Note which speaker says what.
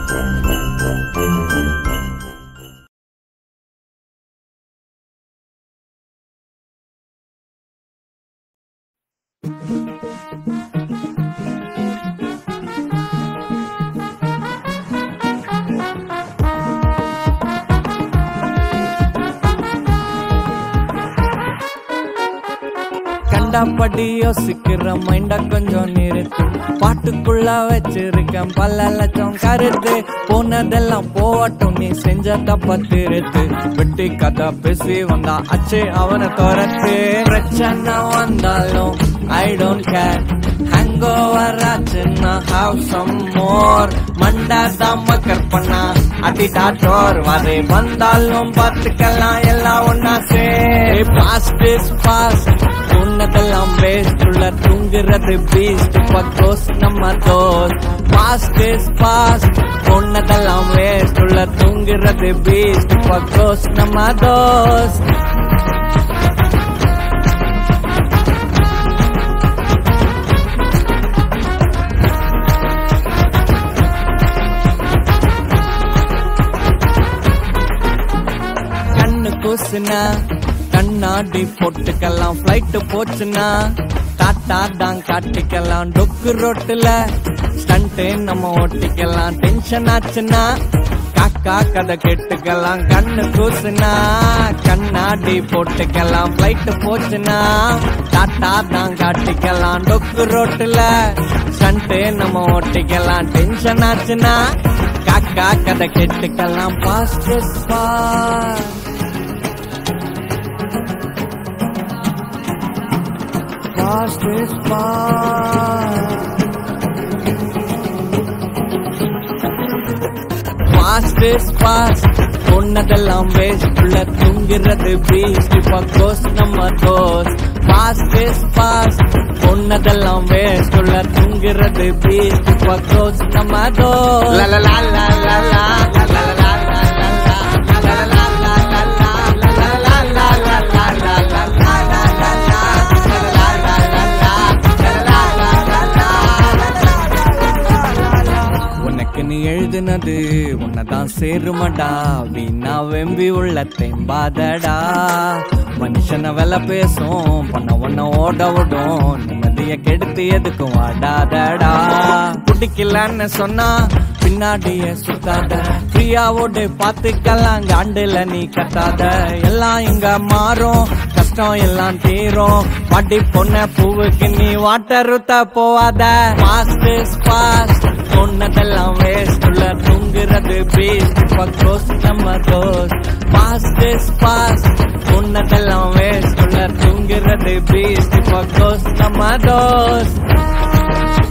Speaker 1: கண்டபடி யோசிக்கிற மைண்ட கொஞ்சம் நிறுத்து பாட்டுக்குள்ள வச்சிருக்கேன் பல லட்சம் கருத்து போனதெல்லாம் போகட்டும் நீ செஞ்ச தப்ப திருத்து வெட்டி கதை பேசி வந்தா அச்சு அவனை துரத்து பிரச்சனை வந்தாலும் I don't care hangover ஆச்சுன்னா ஹாவ் சம் மோர் மண்டா தான் மக்கர் பண்ணா அடிடா டோர் வரை வந்தாலும் பார்த்துக்கலாம் எல்லாம் ஒன்னா சே பாஸ்ட் இஸ் பாஸ்ட் உன்னதெல்லாம் வேஸ்ட் உள்ள தூங்குறது பீஸ்ட் பக்கோஸ் நம்ம தோஸ் பாஸ்ட் இஸ் பாஸ்ட் உன்னதெல்லாம் வேஸ்ட் உள்ள தூங்குறது பீஸ்ட் பக்கோஸ் நம்ம தோஸ் கண்ணு கூசுனா கண்ணாடி போட்டுக்கலாம் ஃபிளைட் போச்சுன்னா டாட்டா தான் காட்டிக்கலாம் டொக்கு ரோட்டுல ஸ்டண்ட்டு நம்ம ஓட்டிக்கலாம் டென்ஷன் ஆச்சுன்னா காக்கா கதை கேட்டுக்கலாம் கண்ணு கூசுனா கண்ணாடி போட்டுக்கலாம் ஃபிளைட் போச்சுன்னா டாட்டா தான் காட்டிக்கலாம் டொக்கு ரோட்டுல ஸ்டண்ட்டு நம்ம ஓட்டிக்கலாம் டென்ஷன் ஆச்சுன்னா காக்கா கதை கேட்டுக்கலாம் past pass Past is past. Past is past. பொன்னதெல்லாம் வேஸ்ட் உள்ள தூங்குறது பீஸ்ட் பக்கோஸ் நம்ம தோஸ் பாஸ்ட் இஸ் பாஸ்ட் பொன்னதெல்லாம் வேஸ்ட் உள்ள தூங்குறது பீஸ்ட் பக்கோஸ் நம்ம தோஸ் லா லா லா லா லா லா லா லா லா லா லா லா உனக்கு நீ எழுதுனது உன்னதான் சேருமடா வீணா வெம்பி உள்ள தெம்பாதடா மனுஷன வெல பேசும் பண்ண உன்ன ஓட விடும் நிம்மதிய கெடுத்து எதுக்கும் வாடாதடா குடிக்கலன்னு சொன்னா பின்னாடியே சுத்தாத ஃப்ரீயாவோடு பாத்துக்கலாம் காண்டுல நீ கத்தாத எல்லாம் இங்க மாறும் கஷ்டம் எல்லாம் தீரும் பாட்டி பொண்ண பூவுக்கு நீ வாட்டர் ஊத்த போவாத பாஸ்ட் இஸ் பாஸ்ட் பொண்ணதெல்லாம் வேஸ்ட் உள்ள தூங்குறது பீஸ்ட் பக்கோஸ் நம்ம தோஸ் பாஸ்ட் இஸ் பாஸ்ட் பொண்ணதெல்லாம் வேஸ்ட் உள்ள தூங்குறது பீஸ்ட் பக்கோஸ் நம்ம தோஸ்